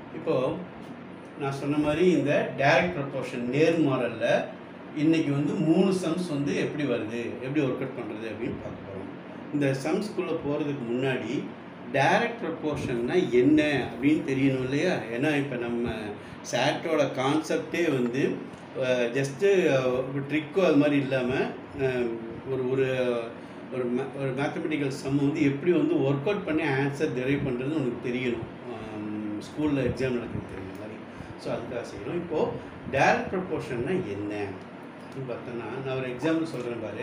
இப்போ நான் சொன்ன மாதிரி இந்த டைரக்ட் ப்ரப்போர்ஷன் நேர்மாறல்ல இன்னைக்கு வந்து மூணு சம்ஸ் வந்து எப்படி வருது எப்படி ஒர்க் அவுட் பண்ணுறது அப்படின்னு பார்க்க போகிறோம் இந்த சம்ஸ்குள்ளே போகிறதுக்கு முன்னாடி டைரக்ட் ப்ரப்போர்ஷன்னா என்ன அப்படின்னு தெரியணும் இல்லையா ஏன்னா இப்போ நம்ம சேட்டோட கான்செப்டே வந்து ஜஸ்ட்டு ட்ரிக்கோ அது மாதிரி இல்லாமல் ஒரு ஒரு ஒரு மே- ஒரு மேத்தமெட்டிக்கல் சம் வந்து எப்படி வந்து ஒர்க் அவுட் பண்ணி ஆன்சர் டெரைவ் பண்ணுறது உனக்கு தெரியணும் ஸ்கூலில் எக்ஸாம் நடக்கிறது தெரியுற மாதிரி ஸோ அதுக்காக செய்யணும் இப்போது டைரக்ட் ப்ரப்போர்ஷன்னா என்ன அப்படின்னு பார்த்தோன்னா நான் ஒரு எக்ஸாம்பிள் சொல்கிறேன் பாரு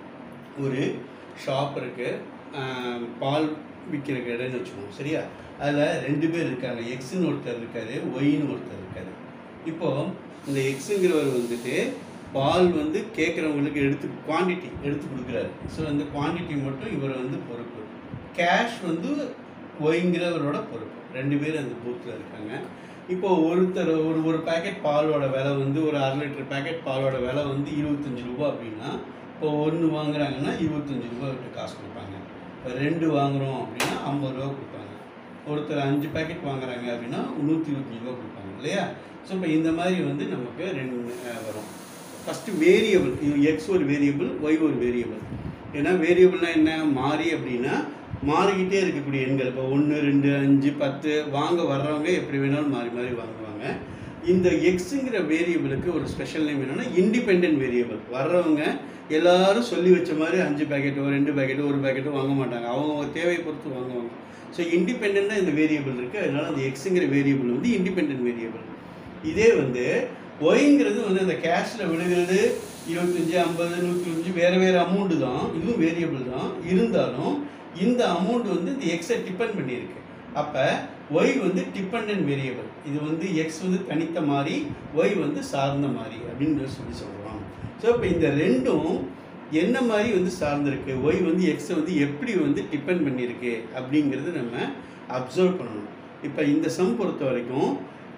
ஒரு ஷாப் இருக்குது பால் விற்கிற கடைன்னு வச்சுக்கோங்க சரியா அதில் ரெண்டு பேர் இருக்காங்க எக்ஸ்னு ஒருத்தர் இருக்காரு ஒய்னு ஒருத்தர் இருக்காரு இப்போது இந்த எக்ஸுங்கிறவர் வந்துட்டு பால் வந்து கேட்குறவங்களுக்கு எடுத்து குவாண்டிட்டி எடுத்து கொடுக்குறாரு ஸோ அந்த குவாண்டிட்டி மட்டும் இவர் வந்து பொறுப்பு கேஷ் வந்து ஒய்ங்கிறவரோட பொறுப்பு ரெண்டு பேர் அந்த பூத்தில் இருக்காங்க இப்போ ஒருத்தர் ஒரு ஒரு பேக்கெட் பாலோட விலை வந்து ஒரு அரை லிட்டர் பேக்கெட் பாலோட விலை வந்து இருபத்தஞ்சி ரூபா அப்படின்னா இப்போ ஒன்று வாங்குறாங்கன்னா இருபத்தஞ்சி ரூபா விட்டு காசு கொடுப்பாங்க இப்போ ரெண்டு வாங்குறோம் அப்படின்னா ஐம்பது ரூபா கொடுப்பாங்க ஒருத்தர் அஞ்சு பேக்கெட் வாங்குறாங்க அப்படின்னா நூற்றி இருபத்தஞ்சி ரூபா கொடுப்பாங்க இல்லையா ஸோ இப்போ இந்த மாதிரி வந்து நமக்கு ரெண்டு அஹ், வரும் ஃபஸ்ட்டு வேரியபிள் இது எக்ஸ் ஒரு வேரியபிள் ஒய் ஒரு வேரியபிள் ஏன்னா வேரியபிள்னா என்ன மாறி அப்படின்னா மாறிக்கிட்டே இருக்கக்கூடிய எண்கள் இப்போ ஒன்று ரெண்டு அஞ்சு பத்து வாங்க வர்றவங்க எப்படி வேணாலும் மாறி மாறி வாங்குவாங்க இந்த எக்ஸுங்கிற வேரியபிளுக்கு ஒரு ஸ்பெஷல் நேம் என்னன்னா இண்டிபெண்ட் வேரியபிள் வர்றவங்க எல்லாரும் சொல்லி வச்ச மாதிரி அஞ்சு பேக்கெட்டோ ரெண்டு பேக்கெட்டோ ஒரு பேக்கெட்டோ வாங்க மாட்டாங்க அவங்க தேவையை பொறுத்து வாங்குவாங்க ஸோ இண்டிபெண்ட்டாக இந்த வேரியபிள் இருக்குது அதனால அந்த எக்ஸுங்கிற வேரியபிள் வந்து இண்டிபெண்ட் வேரியபிள் இதே வந்து ஒய்ங்கிறது வந்து அந்த கேஷில் விழுகிறது இருபத்தஞ்சி ஐம்பது நூற்றி அஞ்சு வேறு வேறு அமௌண்ட்டு தான் இதுவும் வேரியபிள் தான் இருந்தாலும் இந்த அமௌண்ட் வந்து இந்த எக்ஸை டிபெண்ட் பண்ணியிருக்கு அப்போ ஒய் வந்து டிபெண்ட் வேரியபிள் இது வந்து எக்ஸ் வந்து தனித்த மாதிரி ஒய் வந்து சார்ந்த மாதிரி அப்படின்னு சொல்லி சொல்கிறோம் ஸோ இப்போ இந்த ரெண்டும் என்ன மாதிரி வந்து சார்ந்திருக்கு ஒய் வந்து எக்ஸை வந்து எப்படி வந்து டிபெண்ட் பண்ணியிருக்கு அப்படிங்கிறது நம்ம அப்சர்வ் பண்ணணும் இப்போ இந்த சம் பொறுத்த வரைக்கும்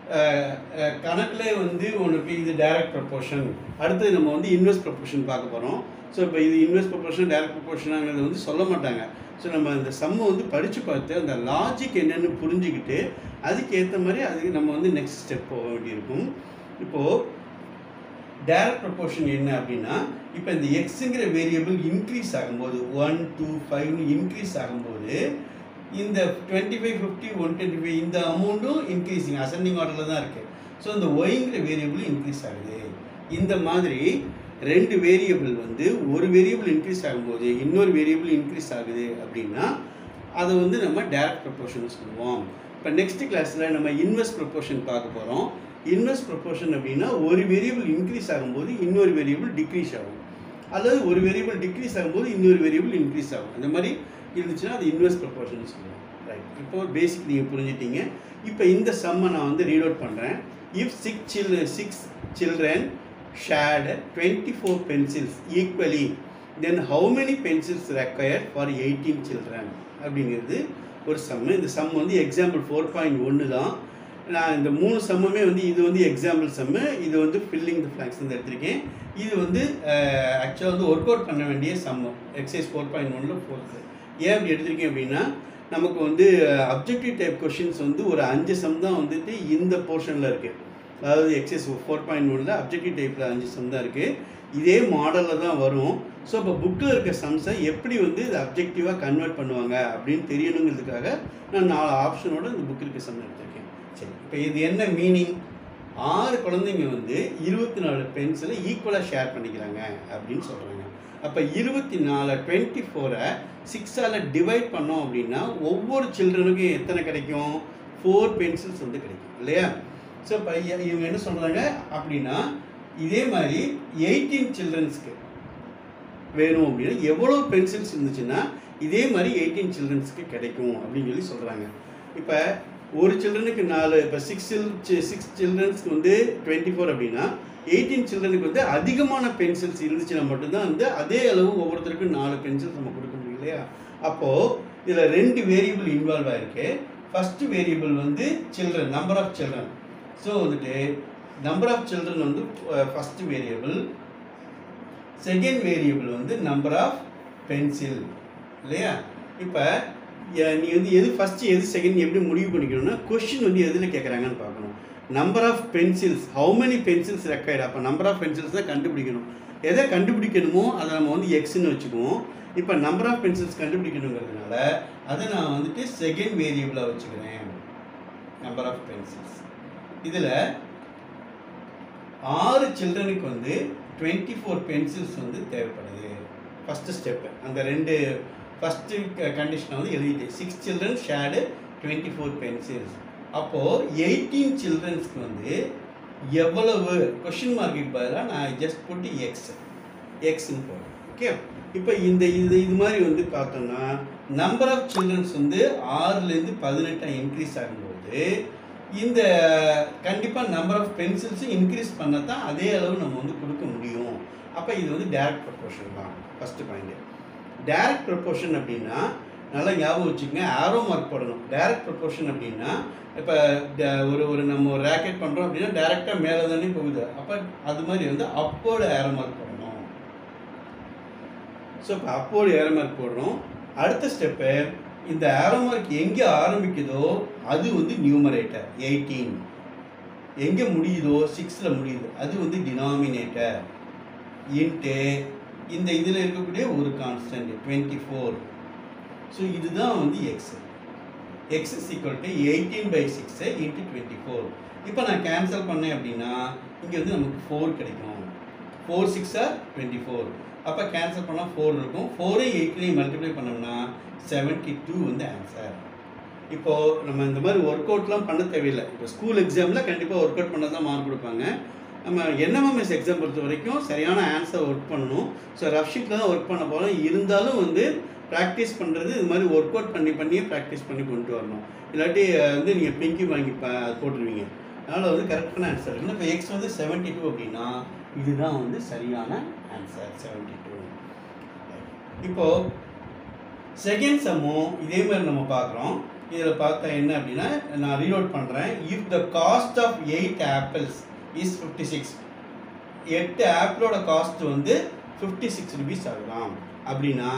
கணக்கில் வந்து உனக்கு இது டைரக்ட் ப்ரப்போர்ஷன் அடுத்தது நம்ம வந்து இன்வெஸ்ட் ப்ரப்போர்ஷன் பார்க்க போகிறோம் ஸோ இப்போ இது இன்வெஸ்ட் ப்ரப்போர்ஷன் டைரக்ட் ப்ரப்போர்ஷனாங்கிறது வந்து சொல்ல மாட்டாங்க ஸோ நம்ம இந்த சம்மை வந்து படித்து பார்த்து அந்த லாஜிக் என்னன்னு புரிஞ்சுக்கிட்டு அதுக்கேற்ற மாதிரி அதுக்கு நம்ம வந்து நெக்ஸ்ட் ஸ்டெப் போக வேண்டியிருக்கும் இப்போது டைரக்ட் ப்ரப்போர்ஷன் என்ன அப்படின்னா இப்போ இந்த எக்ஸுங்கிற வேரியபிள் இன்க்ரீஸ் ஆகும்போது ஒன் டூ ஃபைவ்னு இன்க்ரீஸ் ஆகும்போது இந்த twenty five fifty one twenty five இந்த அமௌண்ட்டும் இன்க்ரீஸிங் அசெண்டிங் ஆர்டரில் தான் இருக்குது ஸோ இந்த ஒய்ங்கிற வேரியபிள் இன்க்ரீஸ் ஆகுது இந்த மாதிரி ரெண்டு வேரியபிள் வந்து ஒரு வேரியபிள் இன்க்ரீஸ் ஆகும்போது இன்னொரு வேரியபிள் இன்க்ரீஸ் ஆகுது அப்படின்னா அதை வந்து நம்ம டைரக்ட் ப்ரப்போர்ஷன் சொல்லுவோம் இப்போ நெக்ஸ்ட் கிளாஸில் நம்ம இன்வெஸ்ட் ப்ரப்போர்ஷன் பார்க்க போகிறோம் இன்வெஸ்ட் ப்ரப்போர்ஷன் அப்படின்னா ஒரு வேரியபிள் இன்க்ரீஸ் ஆகும்போது இன்னொரு வேரியபிள் டிக்ரீஸ் ஆகும் அல்லது ஒரு வேரியபிள் டிக்ரீஸ் ஆகும்போது இன்னொரு வேரியபிள் இன்க்ரீஸ் ஆகும் அந்த மாதிரி இருந்துச்சுன்னா அது இன்வெஸ்ட் ப்ரப்போர்ஷன் சொல்லுவோம் ரைட் இப்போ பேசிக் நீங்கள் புரிஞ்சிட்டீங்க இப்போ இந்த சம்மை நான் வந்து ரீட் அவுட் பண்ணுறேன் இஃப் சிக்ஸ் சில் six children shared twenty four pencils equally then how many pencils required for eighteen children அப்படிங்கிறது ஒரு சம்மு இந்த சம் வந்து எக்ஸாம்பிள் ஃபோர் பாயிண்ட் ஒன்று தான் நான் இந்த மூணு சம்முமே வந்து இது வந்து எக்ஸாம்பிள் சம்மு இது வந்து ஃபில்லிங் த ஃப்ளாக்ஸ் வந்து எடுத்திருக்கேன் இது வந்து ஆக்சுவலாக வந்து ஒர்க் அவுட் பண்ண வேண்டிய சம்மு எக்ஸைஸ் ஃபோர் பாயிண்ட் ஒனில் ஃபோர்த்து ஏன் அப்படி எடுத்திருக்கேன் அப்படின்னா நமக்கு வந்து அப்ஜெக்டிவ் டைப் கொஷின்ஸ் வந்து ஒரு அஞ்சு சம் தான் வந்துட்டு இந்த போர்ஷனில் இருக்குது அதாவது எக்ஸைஸ் ஃபோர் பாயிண்ட் ஒனில் அப்ஜெக்டிவ் டைப்பில் அஞ்சு சம் தான் இருக்குது இதே மாடலில் தான் வரும் ஸோ இப்போ புக்கில் இருக்க சம்ஸை எப்படி வந்து இது அப்ஜெக்டிவாக கன்வெர்ட் பண்ணுவாங்க அப்படின்னு தெரியணுங்கிறதுக்காக நான் நாலு ஆப்ஷனோட இந்த புக் இருக்க சம் எடுத்திருக்கேன் சரி இப்போ இது என்ன மீனிங் ஆறு குழந்தைங்க வந்து இருபத்தி நாலு பென்சிலை ஈக்குவலாக ஷேர் பண்ணிக்கிறாங்க அப்படின்னு சொல்கிறாங்க அப்போ இருபத்தி நாலு டுவெண்ட்டி ஃபோரை சிக்ஸால் டிவைட் பண்ணோம் அப்படின்னா ஒவ்வொரு சில்ட்ரனுக்கும் எத்தனை கிடைக்கும் ஃபோர் பென்சில்ஸ் வந்து கிடைக்கும் இல்லையா ஸோ இப்போ இவங்க என்ன சொல்கிறாங்க அப்படின்னா இதே மாதிரி எயிட்டீன் சில்ட்ரன்ஸ்க்கு வேணும் அப்படின்னா எவ்வளோ பென்சில்ஸ் இருந்துச்சுன்னா இதே மாதிரி எயிட்டீன் சில்ட்ரன்ஸ்க்கு கிடைக்கும் அப்படின்னு சொல்லி சொல்கிறாங்க இப்போ ஒரு சில்ட்ரனுக்கு நாலு இப்போ சிக்ஸ் சிக்ஸ் சில்ட்ரன்ஸ்க்கு வந்து டுவெண்ட்டி ஃபோர் அப்படின்னா எயிட்டீன் சில்ட்ரனுக்கு வந்து அதிகமான பென்சில்ஸ் இருந்துச்சுன்னா மட்டும்தான் வந்து அதே அளவு ஒவ்வொருத்தருக்கும் நாலு பென்சில்ஸ் நம்ம கொடுக்க முடியும் இல்லையா அப்போது இதில் ரெண்டு வேரியபிள் இன்வால்வ் ஆயிருக்கு ஃபஸ்ட்டு வேரியபிள் வந்து children number of children so வந்துட்டு நம்பர் ஆஃப் சில்ட்ரன் வந்து ஃபஸ்ட்டு வேரியபிள் செகண்ட் வேரியபிள் வந்து நம்பர் ஆஃப் பென்சில் இல்லையா இப்போ நீ வந்து எது ஃபஸ்ட்டு எது செகண்ட் எப்படி முடிவு பண்ணிக்கணும்னா கொஷின் வந்து எதில் கேட்குறாங்கன்னு பார்க்கணும் number of pencils how many pencils required அப்போ நம்பர் ஆஃப் பென்சில்ஸ் தான் கண்டுபிடிக்கணும் எதை கண்டுபிடிக்கணுமோ அதை நம்ம வந்து எக்ஸ்ன்னு வச்சுக்குவோம் இப்போ நம்பர் ஆஃப் பென்சில்ஸ் கண்டுபிடிக்கணுங்கிறதுனால அதை நான் வந்துட்டு செகண்ட் வேரியபிளாக வச்சுக்கிறேன் நம்பர் ஆஃப் பென்சில்ஸ் இதில் ஆறு சில்ட்ரனுக்கு வந்து டுவெண்ட்டி ஃபோர் பென்சில்ஸ் வந்து தேவைப்படுது ஃபஸ்ட்டு ஸ்டெப்பு அந்த ரெண்டு ஃபஸ்ட்டு கண்டிஷனை வந்து எழுதிட்டேன் six children shared twenty four pencils அப்போது எயிட்டீன் சில்ட்ரன்ஸ்க்கு வந்து எவ்வளவு கொஷின் மார்க்குக்கு பதிலாக நான் ஜஸ்ட் போட்டு எக்ஸ் எக்ஸ்ன்னு போடுறேன் ஓகே இப்போ இந்த இது இது மாதிரி வந்து பார்த்தோம்னா நம்பர் ஆஃப் சில்ட்ரன்ஸ் வந்து ஆறுலேருந்து பதினெட்டாக இன்க்ரீஸ் ஆகும்போது இந்த கண்டிப்பாக நம்பர் ஆஃப் பென்சில்ஸும் இன்க்ரீஸ் பண்ண தான் அதே அளவு நம்ம வந்து கொடுக்க முடியும் அப்போ இது வந்து டேரக்ட் ப்ரொப்போர்ஷன் தான் ஃபஸ்ட்டு பாயிண்ட் டேரக்ட் ப்ரொப்போர்ஷன் அப்படின்னா நல்லா ஞாபகம் வச்சுக்கோங்க ஆரோ மார்க் போடணும் டேரக்ட் ப்ரொப்போர்ஷன் அப்படின்னா இப்போ ஒரு ஒரு நம்ம ஒரு ரேக்கெட் பண்ணுறோம் அப்படின்னா டேரெக்டாக மேலே தானே போகுது அப்போ அது மாதிரி வந்து அப்போடு ஏரோ மார்க் போடணும் ஸோ இப்போ அப்போடு ஏரோ மார்க் போடுறோம் அடுத்த ஸ்டெப்பு இந்த ஏரோ மார்க் எங்கே ஆரம்பிக்குதோ அது வந்து நியூமரேட்டர் எயிட்டீன் எங்கே முடியுதோ சிக்ஸில் முடியுது அது வந்து டினாமினேட்டர் இன்ட்டு இந்த இதில் இருக்கக்கூடிய ஒரு கான்ஸ்டன்ட் டுவெண்ட்டி ஃபோர் ஸோ இதுதான் வந்து X X is equal to eighteen by six into twenty four இப்போ நான் கேன்சல் பண்ணேன் அப்படின்னா இங்கே வந்து நமக்கு ஃபோர் கிடைக்கும் ஃபோர் சிக்ஸாக டுவெண்ட்டி ஃபோர் அப்போ கேன்சல் பண்ணால் ஃபோர் இருக்கும் ஃபோரையும் எயிட்லேயும் மல்டிப்ளை பண்ணோம்னா செவன்ட்டி டூ வந்து ஆன்சர் இப்போது நம்ம இந்த மாதிரி ஒர்க் அவுட்லாம் பண்ண தேவையில்லை இப்போ ஸ்கூல் எக்ஸாமில் கண்டிப்பாக ஒர்க் அவுட் பண்ண தான் மார்க் கொடுப்பாங்க நம்ம என்எம்எம்எஸ் எக்ஸாம் பொறுத்த வரைக்கும் சரியான ஆன்சர் ஒர்க் பண்ணணும் ஸோ ரஃப் ஷீட்டில் தான் ஒர்க் பண்ண போகிறோம் இருந்தாலும் வந்து ப்ராக்டிஸ் பண்ணுறது இது மாதிரி ஒர்க் அவுட் பண்ணி பண்ணியே ப்ராக்டிஸ் பண்ணி கொண்டு வரணும் இல்லாட்டி அஹ், வந்து நீங்கள் பிங்கி வாங்கி ப போட்டுருவீங்க அதனால் வந்து கரெக்டான ஆன்சர் இருக்குன்னு இப்போ எக்ஸ் வந்து செவன்ட்டி டூ அப்படின்னா இதுதான் வந்து சரியான ஆன்சர் செவன்ட்டி டூ இப்போது செகண்ட் சம்மும் இதே மாதிரி நம்ம பார்க்குறோம் இதில் பார்த்தா என்ன அப்படின்னா நான் ரீலோட் பண்ணுறேன் if the cost of eight apples is fifty six எட்டு ஆப்பிளோட காஸ்ட் வந்து ஃபிஃப்டி சிக்ஸ் ருபீஸ் ஆகலாம் அப்படின்னா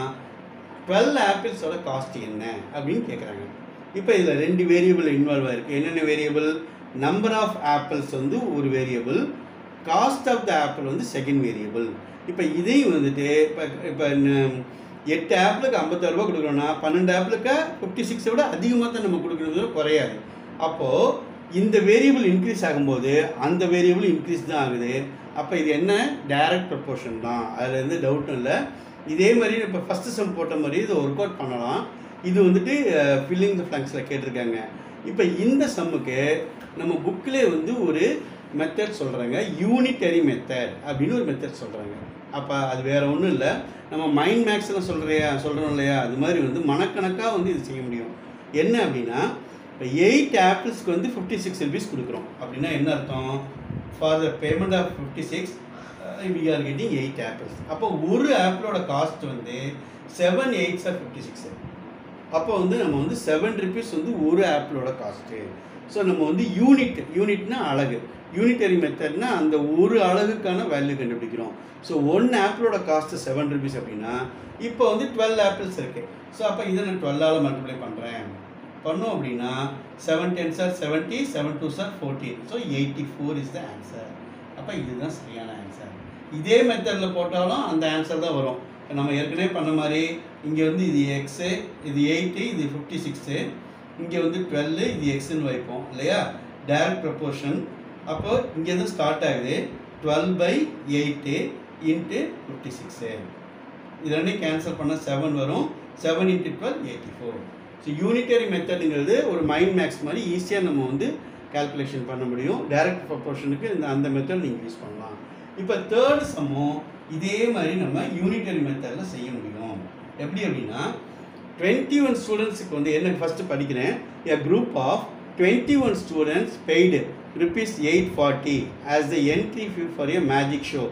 டுவெல் ஆப்பிள்ஸோட காஸ்ட் என்ன அப்படின்னு கேட்குறாங்க இப்போ இதில் ரெண்டு வேரியபிள் இன்வால்வ் ஆயிருக்கு என்னென்ன வேரியபிள் நம்பர் ஆஃப் ஆப்பிள்ஸ் வந்து ஒரு variable cost of the apple வந்து செகண்ட் வேரியபிள் இப்போ இதையும் வந்துட்டு இப்போ இப்போ ந- எட்டு ஆப்பிளுக்கு ஐம்பத்தாறு ரூபா கொடுக்குறோன்னா பன்னெண்டு ஆப்பிளுக்கு ஃபிஃப்டி சிக்ஸை விட அதிகமாக தான் நம்ம கொடுக்குறது குறையாது அப்போது இந்த வேரியபிள் இன்க்ரீஸ் ஆகும்போது அந்த வேரியபிள் இன்க்ரீஸ் தான் ஆகுது அப்போ இது என்ன டைரக்ட் ப்ரொப்போர்ஷன் தான் அதில் எந்த டவுட்டும் இல்லை இதே மாதிரி இப்போ ஃபஸ்ட்டு சம் போட்ட மாதிரி இதை ஒர்க் அவுட் பண்ணலாம் இது வந்துட்டு ஃபில்லிங் த ஃப்ளங்ஸில் கேட்டிருக்காங்க இப்போ இந்த சம்முக்கு நம்ம புக்கிலே வந்து ஒரு மெத்தட் சொல்கிறாங்க யூனிட்டரி மெத்தட் அப்படின்னு ஒரு மெத்தட் சொல்கிறாங்க அப்போ அது வேறு ஒன்றும் இல்லை நம்ம மைண்ட் மேக்ஸில் சொல்கிறையா சொல்கிறோம் இல்லையா அது மாதிரி வந்து மனக்கணக்காக வந்து இது செய்ய முடியும் என்ன அப்படின்னா இப்போ எயிட் ஆப்பிள்ஸ்க்கு வந்து ஃபிஃப்டி சிக்ஸ் ருபீஸ் கொடுக்குறோம் அப்படின்னா என்ன அர்த்தம் for the payment of fifty six we are getting eight apples அப்போ ஒரு ஆப்பிளோட காஸ்ட் வந்து seven eights are fifty six அப்போ வந்து நம்ம வந்து செவன் ருபீஸ் வந்து ஒரு ஆப்பிளோட காஸ்ட்டு ஸோ நம்ம வந்து யூனிட் யூனிட்னா அழகு யூனிட்டரி மெத்தட்னா அந்த ஒரு அழகுக்கான வேல்யூ கண்டுபிடிக்கிறோம் ஸோ ஒன் ஆப்பிளோட காஸ்ட்டு செவன் ருபீஸ் அப்படின்னா இப்போ வந்து டுவெல் ஆப்பிள்ஸ் இருக்குது ஸோ அப்போ இதை நான் டுவெல்லால் மல்டிப்ளை பண்ணுறேன் பண்ணோம் அப்படின்னா செவன் டென் சார் செவன்ட்டி செவன் டூ சார் fourteen so eighty four is the answer அப்போ இதுதான் சரியான ஆன்சர் இதே மெத்தடில் போட்டாலும் அந்த ஆன்சர் தான் வரும் இப்ப நம்ம ஏற்கனவே பண்ண மாதிரி இங்கே வந்து இது எக்ஸு இது எயிட்டு இது ஃபிஃப்டி சிக்ஸு இங்கே வந்து டுவெல்லு இது எக்ஸ்ன்னு வைப்போம் இல்லையா டைரக்ட் ப்ரப்போர்ஷன் அப்போ இங்கேருந்து ஸ்டார்ட் ஆகுது twelve by eight into fifty six இது ரெண்டையும் கேன்சல் பண்ணால் செவன் வரும் seven into twelve eighty four so unitary மெத்தடுங்கிறது ஒரு மைண்ட் மேக்ஸ் மாதிரி ஈஸியாக நம்ம வந்து கால்குலேஷன் பண்ண முடியும் டைரக்ட் ப்ரொப்போர்ஷனுக்கு இந்த அந்த மெத்தட் நீங்கள் யூஸ் பண்ணலாம் இப்போ தேர்ட் சம்மும் இதே மாதிரி நம்ம யூனிட்டரி மெத்தடில் செய்ய முடியும் எப்படி அப்படின்னா டுவெண்ட்டி ஒன் ஸ்டூடெண்ட்ஸுக்கு வந்து என்ன ஃபஸ்ட்டு படிக்கிறேன் a group of twenty one students paid rupees eight forty as the entry fee for a magic show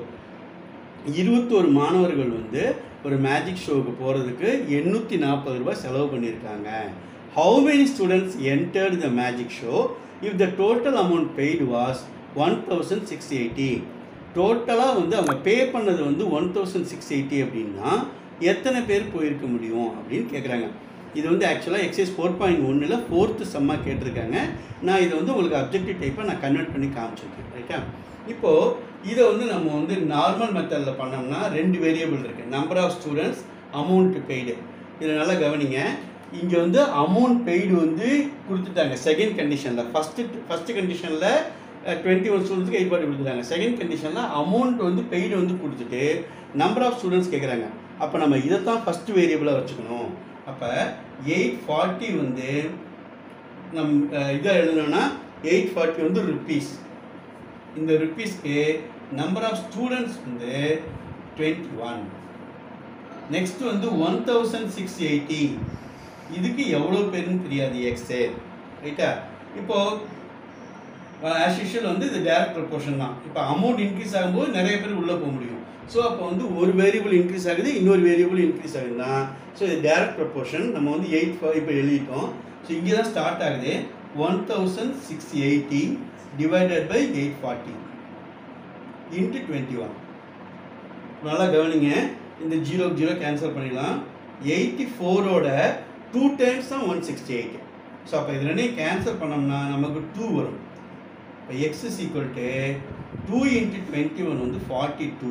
இருபத்தோரு மாணவர்கள் வந்து ஒரு மேஜிக் ஷோவுக்கு போகிறதுக்கு எண்ணூற்றி நாற்பது ரூபாய் செலவு பண்ணியிருக்காங்க how many students entered the magic show if the total amount paid was one thousand six eighty டோட்டலாக வந்து அவங்க பே பண்ணது வந்து ஒன் தௌசண்ட் சிக்ஸ் எயிட்டி அப்படின்னா எத்தனை பேர் போயிருக்க முடியும் அப்படின்னு கேட்குறாங்க இது வந்து ஆக்சுவலாக எக்ஸைஸ் ஃபோர் பாயிண்ட் ஒன்றில் ஃபோர்த்து செம்மாக கேட்டிருக்காங்க நான் இதை வந்து உங்களுக்கு அப்ஜெக்டிவ் டைப்பாக நான் கன்வெர்ட் பண்ணி காமிச்சிருக்கேன் ரைட்டா இப்போது இதை வந்து நம்ம வந்து நார்மல் மெத்தடில் பண்ணோம்னா ரெண்டு வேரியபிள் இருக்குது number of students amount paid இதில் நல்லா கவனிங்க இங்கே வந்து அமௌண்ட் பெய்டு வந்து கொடுத்துட்டாங்க செகண்ட் கண்டிஷனில் ஃபஸ்ட்டு ஃபஸ்ட்டு கண்டிஷனில் டுவெண்ட்டி ஒன் ஸ்டூடெண்ட்ஸ்க்கு எயிட் ஃபார்ட்டி கொடுத்துட்டாங்க செகண்ட் கண்டிஷனில் அமௌண்ட் வந்து பெய்டு வந்து கொடுத்துட்டு நம்பர் ஆஃப் ஸ்டூடெண்ட்ஸ் கேட்குறாங்க அப்போ நம்ம இதை தான் ஃபஸ்ட்டு வேரியபிளாக வச்சுக்கணும் அப்போ எயிட் ஃபார்ட்டி வந்து நம் இதை எழுதணும்னா எயிட் ஃபார்ட்டி வந்து ருப்பீஸ் இந்த ருப்பீஸ்க்கு நம்பர் ஆஃப் ஸ்டூடெண்ட்ஸ் வந்து டுவெண்ட்டி ஒன் நெக்ஸ்ட் வந்து ஒன் தௌசண்ட் சிக்ஸ் எயிட்டி இதுக்கு எவ்வளோ பேருன்னு தெரியாது எக்ஸு ரைட்டா இப்போது ஆஸ் யூஷுவல் வந்து இது டேரக்ட் ப்ரொபோர்ஷன் தான் இப்போ அமௌண்ட் இன்க்ரீஸ் ஆகும்போது நிறைய பேர் உள்ளே போக முடியும் ஸோ அப்போ வந்து ஒரு வேரியபிள் இன்க்ரீஸ் ஆகுது இன்னொரு வேரியபிள் இன்க்ரீஸ் ஆகுது தான் ஸோ இது டேரக்ட் ப்ரொபோர்ஷன் நம்ம வந்து எயிட் இப்போ எழுதிட்டோம் ஸோ இங்கே தான் ஸ்டார்ட் ஆகுது one thousand six eighty divided by eight forty into twenty one நல்லா கவனிங்க இந்த ஜீரோ ஜீரோ கேன்சல் பண்ணிடலாம் எயிட்டி ஃபோரோட டூ டைம்ஸ் தான் ஒன் சிக்ஸ்டி எயிட் ஸோ அப்போ இது ரெண்டையும் கேன்சல் பண்ணோம்னா நமக்கு டூ வரும் இப்போ X is equal to two into twenty one வந்து forty two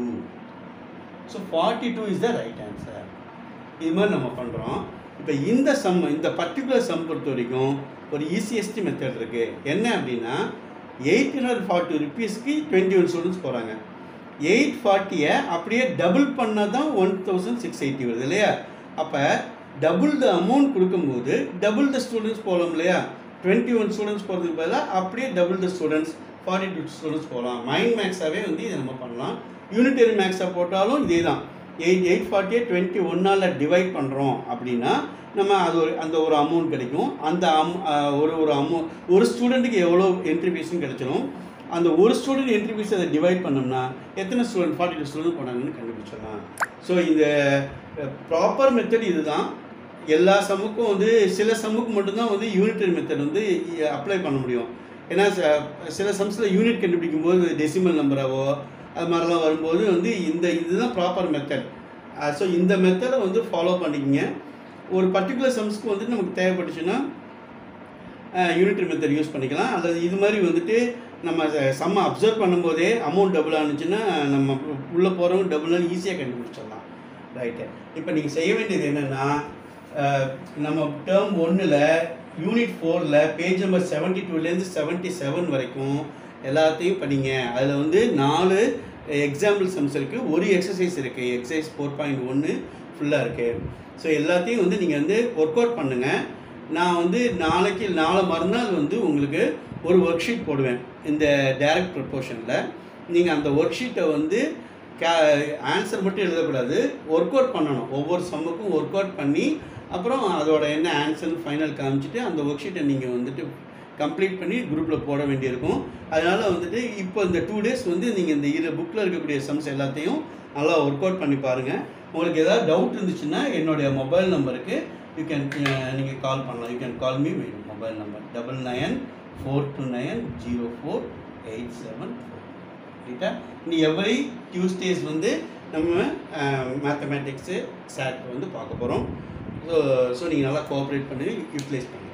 so forty two is the right answer இது மாதிரி நம்ம பண்ணுறோம் இப்போ இந்த சம் இந்த பர்டிகுலர் சம் பொறுத்த வரைக்கும் ஒரு ஈஸியஸ்ட் மெத்தட் இருக்குது என்ன அப்படின்னா எயிட் ஹண்ட்ரட் ஃபார்ட்டி ருபீஸ்க்கு டுவெண்ட்டி ஒன் ஸ்டூடெண்ட்ஸ் போகிறாங்க எயிட் ஃபார்ட்டியை அப்படியே டபுள் பண்ணால் தான் ஒன் தௌசண்ட் சிக்ஸ் எயிட்டி வருது இல்லையா அப்போ டபுள் த அமௌண்ட் கொடுக்கும்போது டபுள் த ஸ்டூடெண்ட்ஸ் போகலாம் இல்லையா டுவெண்ட்டி ஒன் ஸ்டூடெண்ட்ஸ் போகிறதுக்கு பதிலாக அப்படியே double the students forty two students போகலாம் மைண்ட் மேக்ஸாகவே வந்து இதை நம்ம பண்ணலாம் யூனிட்டரி மேக்ஸாக போட்டாலும் இதே தான் எயிட் எயிட் ஃபார்ட்டியை டுவெண்ட்டி ஒன்னால் டிவைட் பண்ணுறோம் அப்படின்னா நம்ம அது ஒரு அந்த ஒரு அமௌண்ட் கிடைக்கும் அந்த அம் ஒரு ஒரு அமௌண்ட் ஒரு ஸ்டூடெண்ட்டுக்கு எவ்வளோ என்ட்ரி ஃபீஸும் கிடைச்சிடும் அந்த ஒரு ஸ்டூடெண்ட் என்ட்ரி ஃபீஸ் அதை டிவைட் பண்ணோம்னா எத்தனை ஸ்டூடெண்ட் ஃபார்ட்டி டூ ஸ்டூடெண்ட் போனாங்கன்னு கண்டுபிடிச்சிடலாம் ஸோ இந்த ப்ராப்பர் மெத்தட் இதுதான் எல்லா சம்முக்கும் வந்து சில சம்முக்கு மட்டும்தான் வந்து யூனிட்டரி மெத்தட் வந்து அப்ளை பண்ண முடியும் ஏன்னா ச- சில சம்ஸில் யூனிட் கண்டுபிடிக்கும் போது டெசிமல் நம்பராவோ அது மாதிரிலாம் வரும்போது வந்து இந்த இதுதான் ப்ராப்பர் மெத்தட் ஸோ இந்த மெத்தடை வந்து ஃபாலோ பண்ணிக்கங்க ஒரு பர்டிகுலர் சம்ஸ்க்கு வந்து நமக்கு தேவைப்பட்டுச்சுன்னா யூனிட்ரி மெத்தட் யூஸ் பண்ணிக்கலாம் அல்லது இது மாதிரி வந்துட்டு நம்ம சம்ம அப்சர்வ் பண்ணும்போதே அமௌண்ட் டபுள் ஆனுச்சுன்னா நம்ம உள்ளே போகிறவங்க டபுள்னு ஈஸியாக கண்டுபிடிச்சிடலாம் ரைட்டு இப்போ நீங்கள் செய்ய வேண்டியது என்னென்னா நம்ம டேர்ம் ஒன்றில் யூனிட் ஃபோரில் பேஜ் நம்பர் செவன்ட்டி டூலேருந்து செவன்ட்டி செவன் வரைக்கும் எல்லாத்தையும் படிங்க அதில் வந்து நாலு எக்ஸாம்பிள் சம்ஸ் இருக்குது ஒரு எக்ஸசைஸ் இருக்குது எக்ஸசைஸ் ஃபோர் பாயிண்ட் ஒன்று ஃபுல்லாக இருக்குது ஸோ எல்லாத்தையும் வந்து நீங்கள் வந்து ஒர்க் அவுட் பண்ணுங்கள் நான் வந்து நாளைக்கு நாளை மறுநாள் வந்து உங்களுக்கு ஒரு ஒர்க் ஷீட் போடுவேன் இந்த டைரக்ட் ப்ரொப்போர்ஷனில் நீங்கள் அந்த ஒர்க் ஷீட்டை வந்து கே ஆன்சர் மட்டும் எழுதக்கூடாது ஒர்க் அவுட் பண்ணணும் ஒவ்வொரு சம்முக்கும் ஒர்க் அவுட் பண்ணி அப்புறம் அதோட என்ன ஆன்சர்னு ஃபைனல் காமிச்சிட்டு அந்த ஒர்க் ஷீட்டை நீங்கள் வந்துட்டு கம்ப்ளீட் பண்ணி குரூப்பில் போட வேண்டியிருக்கும் அதனால் வந்துட்டு இப்போ இந்த டூ டேஸ் வந்து நீங்கள் இந்த இரு புக்கில் இருக்கக்கூடிய சம்ஸ் எல்லாத்தையும் நல்லா ஒர்க் அவுட் பண்ணி பாருங்கள் உங்களுக்கு ஏதாவது டவுட் இருந்துச்சுன்னா என்னுடைய மொபைல் நம்பருக்கு யூ கேன் நீங்கள் கால் பண்ணலாம் you can call me my mobile number double nine four two nine zero four eight seven four ரைட்டா இனி எவ்ரி டியூஸ்டேஸ் வந்து நம்ம மேத்தமேட்டிக்ஸு சாட் வந்து பார்க்க போகிறோம் ஸோ ஸோ நீங்கள் நல்லா கோஆப்ரேட் பண்ணி யூட்டிலைஸ் பண்ணுங்கள்